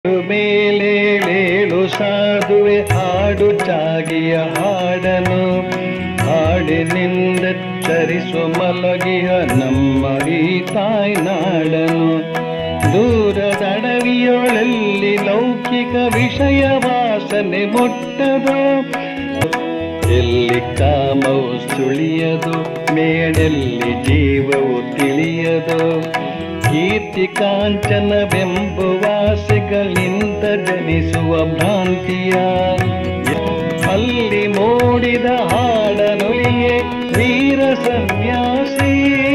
ಮೇಲೇಳೇಳು ಸಾಧುವೆ ಹಾಡು ಚಾಗಿಯ ಹಾಡನು ಹಾಡಿನಿಂದ ಚರಿಸುವ ಮಲಗಿಯ ನಮ್ಮ ಈ ತಾಯಿ ನಾಡನು ದೂರದಡವಿಯೊಳಲ್ಲಿ ಲೌಕಿಕ ವಿಷಯ ವಾಸನೆ ಮುಟ್ಟದು ಎಲ್ಲಿ ಕಾಮವು ಸುಳಿಯದು ಮೇಡೆಲ್ಲಿ ಜೀವವು ತಿಳಿಯದು ಕೀರ್ತಿ ಕಾಂಚನವೆಂಬುವಾಸೆಗಳಿಂದ ಜನಿಸುವ ಭ್ರಾಂತಿಯ ಅಲ್ಲಿ ಮೂಡಿದ ಹಾಡನುಲಿಯೇ ವೀರ ಸನ್ಯಾಸಿ